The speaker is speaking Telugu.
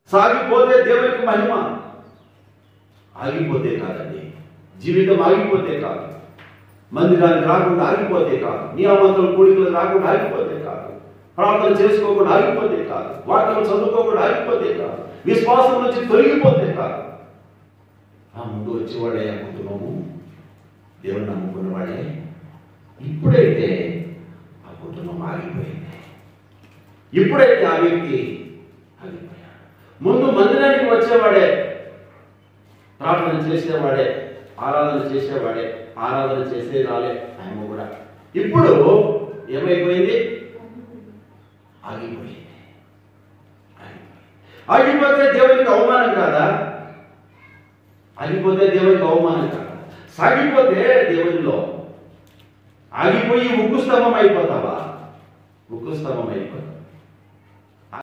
సాగిపోతే దేవునికి మహిమ ఆగిపోతే కాదండి జీవితం ఆగిపోతే కాదు మందిరానికి రాకుండా ఆగిపోతే కాదు నియామకుల కూడికలు రాకుండా ఆగిపోతే కాదు ప్రార్థన చేసుకోకుండా ఆగిపోతే కాదు వాక్యం చదువుకోకుండా ఆగిపోతే కాదు విశ్వాసం నుంచి తొలగిపోతే కాదు ఆ ముందు వచ్చేవాడే అనుకుంటున్నాము దేవుని నమ్ముకున్నవాడే ఇప్పుడైతే ఆ కుటుంబం ఆగిపోయింది ఇప్పుడైతే ఆ వ్యక్తి ఆగిపోయాడు ముందు మందిరానికి వచ్చేవాడే ప్రార్థన చేసేవాడే ఆరాధన చేసేవాడే ఆరాధన చేసే రాలే ఆయన కూడా ఇప్పుడు ఏమైపోయింది ఆగిపోయింది ఆగిపోయింది. ఆగిపోతే దేవునికి అవమానం కాదా ఆగిపోతే దేవునికి అవమానం కాదా సాగిపోతే దేవునిలో ఆగిపోయి ఉక్కు స్తంభం అయిపోతావా ఉక్కు స్తంభం అయిపోతావు